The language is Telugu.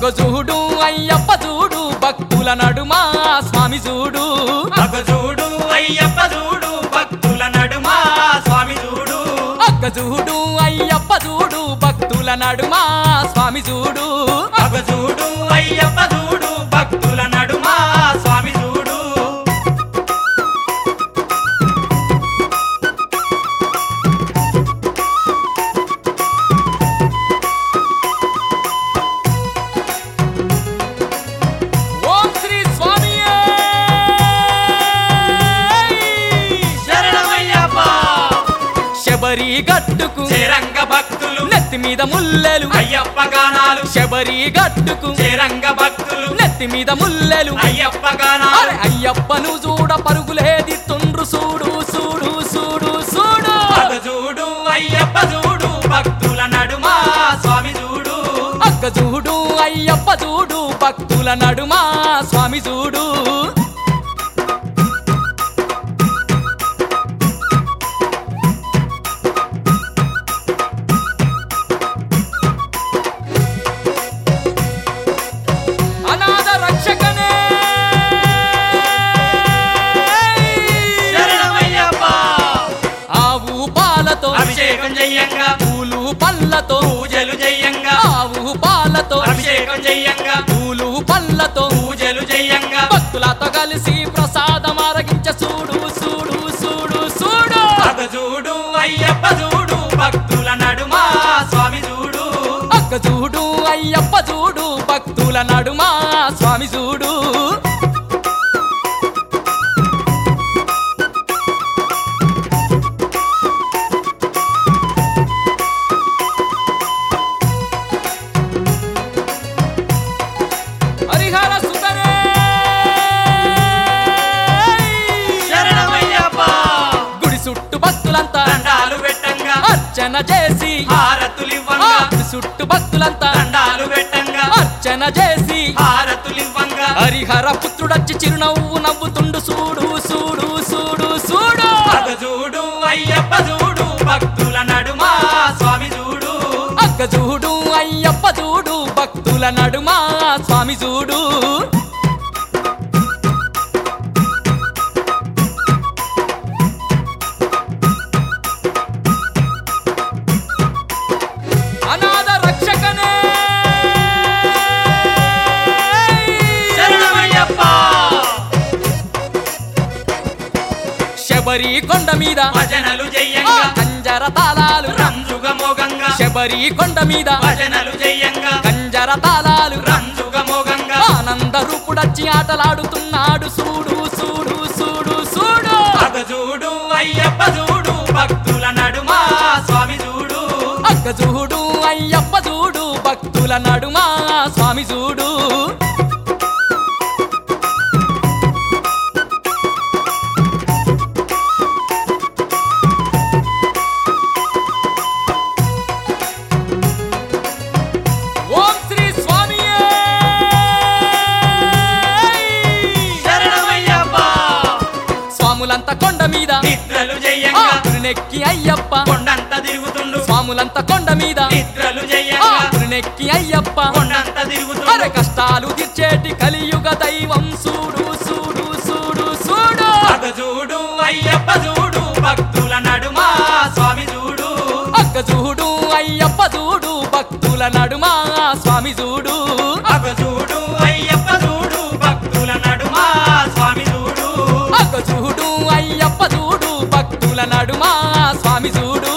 అగో చూడు అయ్యప్ప చూడు భక్తుల నడుమా స్వామి చూడు అగ చూడు అయ్యప్ప చూడు భక్తుల నడుమ స్వామి చూడు అక్క చూడు అయ్యప్ప చూడు భక్తుల నడుమా స్వామి చూడు అగ చూడు అయ్యప్ప చూడు భక్తుల నడుమ స్వామి చూడు ఓం శ్రీ స్వామి శరణమయ్యప్ప శబరి గట్టుకు చేరంగ భక్తులు నెత్తి మీద ముల్లెలు అయ్యప్ప గానాలు శబరి గట్టుకు చేరంగ భక్తులు నెత్తి మీద ముల్లెలు అయ్యప్ప గానాలు అరే అయ్యప్పను చూడ పరుగులేది తుండ్రు చూడు చూడు చూడు చూడు అగ చూడు అయ్యప్ప చూడు భక్తుల నడుమ స్వామి చూడు అక్క చూడు అయ్యప్ప చూడు భక్తుల నడుమా స్వామి చూడు అనాథ రక్షకనే శరణమయ్యప్ప ఆవు పాలతో అభిషేకం చెయ్యంగా పూలు పళ్ళతో పూజలు చెయ్యంగా ఆవు పాలతో అభిషేకం చెయ్యంగా పూలు పళ్ళతో పూజలు చెయ్యంగా భక్తులతో కలిసి ప్రసాదం అరగించ చూడు చూడు చూడు చూడు అగ చూడు అయ్యప్ప చూడు భక్తుల నడుమ స్వామి చూడు అక్క చూడు అయ్యప్ప చూడు భక్తుల నడుమా స్వామి చూడు హరిహర సుతరే శరణమయ్యప్ప గుడి చుట్టు భక్తులంతా దండాలు పెట్టంగా అర్చన చేసి ఆ హారతులివ్వంగా గుడి చుట్టు భక్తులంతా దండాలు పెట్టంగా అర్చన చేసి హారతులివ్వంగా హరిహర పుత్రుడచ్చి చిరునవ్వు నవ్వుతుండు చూడు చూడు చూడు చూడు అగ చూడు అయ్యప్ప చూడు భక్తుల నడుమ స్వామి చూడు అక్క చూడు అయ్యప్ప చూడు భక్తుల నడుమా స్వామి చూడు అనాథ రక్షకనే శరణమయ్యప్ప శబరి కొండ మీద భజనలు ఆ చెయ్యంగా కంజర తాళాలు రంజుగ మోగంగా శబరి కొండ మీద భజనలు చెయ్యంగా కంజర తాళాలు రంజుగ మోగంగా ఆనంద రూపుడచ్చి ఆటలాడుతున్నాడు చూడు చూడు చూడు చూడు అగ చూడు అయ్యప్ప చూడు భక్తుల నడుమ స్వామి చూడు అక్క చూడు అయ్యప్ప చూడు భక్తుల నడుమా స్వామి చూడు ఓం శ్రీ స్వామి శరణమయ్యప్ప స్వాములంత కొండ మీద నిద్రలు ఆ చెయ్యంగా పురినెక్కి అయ్యప్ప కొండంత తిరుగుతుండు స్వాములంత కొండ మీద నిద్రలు ఆ చెయ్యంగా పురినెక్కి అయ్యప్ప కొండంత అరే తిరుగుతుండు కష్టాలు తీర్చేటి కలియుగ దైవం చూడు చూడు చూడు చూడు అగ చూడు అయ్యప్ప చూడు భక్తుల నడుమ స్వామి చూడు అక్క చూడు అయ్యప్ప చూడు భక్తుల నడుమా స్వామి చూడు అగ చూడు అయ్యప్ప చూడు భక్తుల నడుమ స్వామి చూడు అక్క చూడు అయ్యప్ప చూడు భక్తుల నడుమా స్వామి చూడు